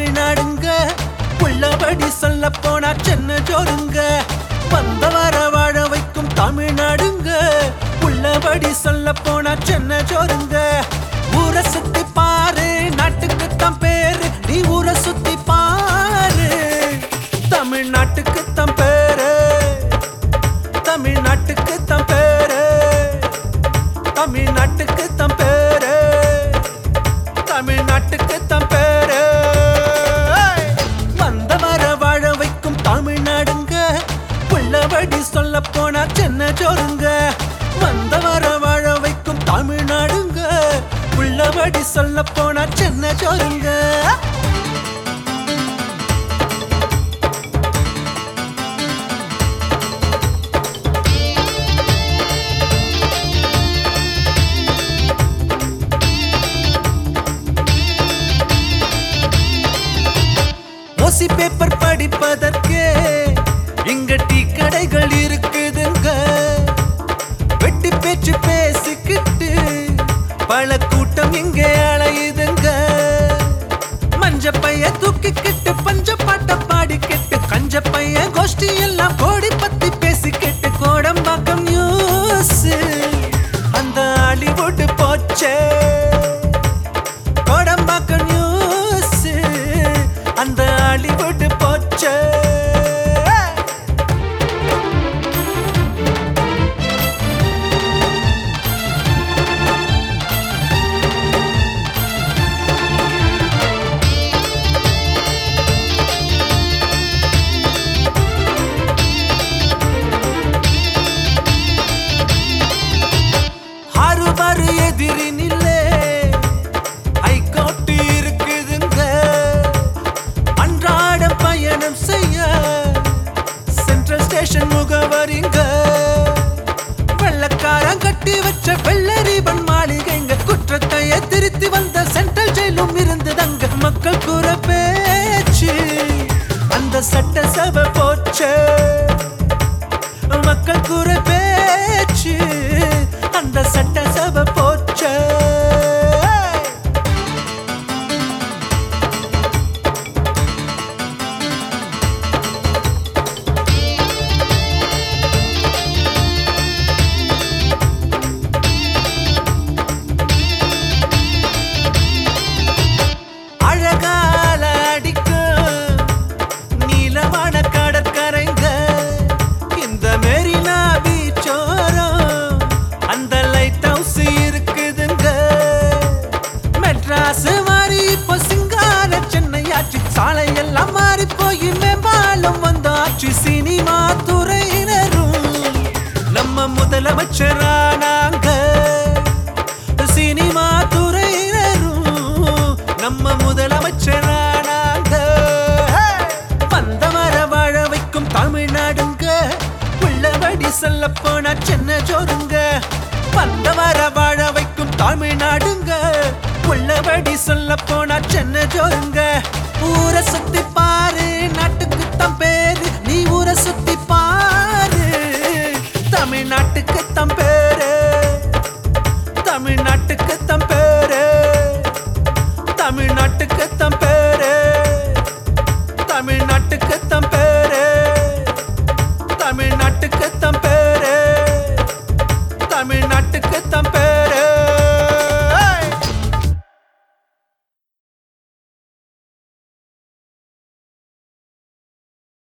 தமிழ்நாடுங்க உள்ளபடி சொல்ல போனா சென்ன ஜோருங்க வந்தவர வாழ வைக்கும் தமிழ்நாடுங்க உள்ளபடி சொல்ல போனா சென்ன ஜோருங்க ஊரை சுத்தி பாரு நாட்டுக்கு தான் பேரு நீ ஊரை சுத்தி பாரு தமிழ்நாட்டுக்கு தான் பேரு தமிழ்நாட்டுக்கு தான் பேரு தமிழ்நாட்டுக்கு தான் பேரு தமிழ்நாட்டுக்கு தான் பேரு வந்தவர வாழ வைக்கும் தமிழ்நாடுங்க உள்ளபடி சொல்ல போனா சென்ன ஜோருங்க வந்தவர வாழ வைக்கும் தமிழ்நாடுங்க உள்ளபடி சொல்ல போனா சென்ன ஜோருங்க ஓசி பேப்பர் படிப்பதற்கே இங்க டீ கடைகள் இருக்குதுங்க வெட்டி பேச்சு பேசிக்கிட்டு பல கூட்டம் இங்க அலையுதுங்க மஞ்ச பைய தூக்கிக்கிட்டு பஞ்ச பாட்ட பாடிக்கிட்டு கஞ்ச பைய கோஷ்டி எல்லாம் கோடி பத்தி பேசிக்கிட்டு கோடம்பாக்கம் நியூஸ் அந்த ஹாலிவுட் போச்சே கோடம்பாக்கம் நியூஸ் அந்த ஹாலிவுட் போச்சே ஆறுபாறு எதிரி நில்லே ஹைகோர்ட் இருக்குதுங்க அன்றாட பயணம் செய்ய சென்ட்ரல் ஸ்டேஷன் முகவரிங்க வெள்ளக்காரன் கட்டி வச்ச வெள்ளரிபன் மாளிகைங்க குற்றத்தைய திருத்தி வந்த சென்ட்ரல் ஜெயிலும் இருந்ததங்க மக்கள் கூற பேச்சு அந்த சட்டசபை போச்சு மக்கள் கூற பேச்சு அந்த சட்டசபை போச்சு அழகால அடிக்கும் நீலமான கடற்கரைங்க இந்த மெரினா பீச்சோரம் அந்த லைட் ஹவுஸ் இருக்குதுங்க மெட்ராஸ் மாறி இப்போ சிங்கார சென்னை ஆச்சு சாலை எல்லாம் மாறி போய் மேம்பாலம் வந்தாச்சு சினிமா துறையினரும் நம்ம முதலமைச்சரானாங்க சினிமா துறையினரும் நம்ம முதலமைச்சரானாங்க வந்தவர வாழ வைக்கும் தமிழ்நாடுங்க உள்ளபடி சொல்ல போனா சென்ன ஜோருங்க வந்தவர வாழ வைக்கும் தமிழ்நாடுங்க உள்ளபடி சொல்ல போனா சென்ன ஜோருங்க ஊரை சுத்தி பாரு நாட்டுக்கு தம் பேரு நீ ஊரை சுத்தி பாரு தமிழ்நாட்டுக்கு தம் பேரு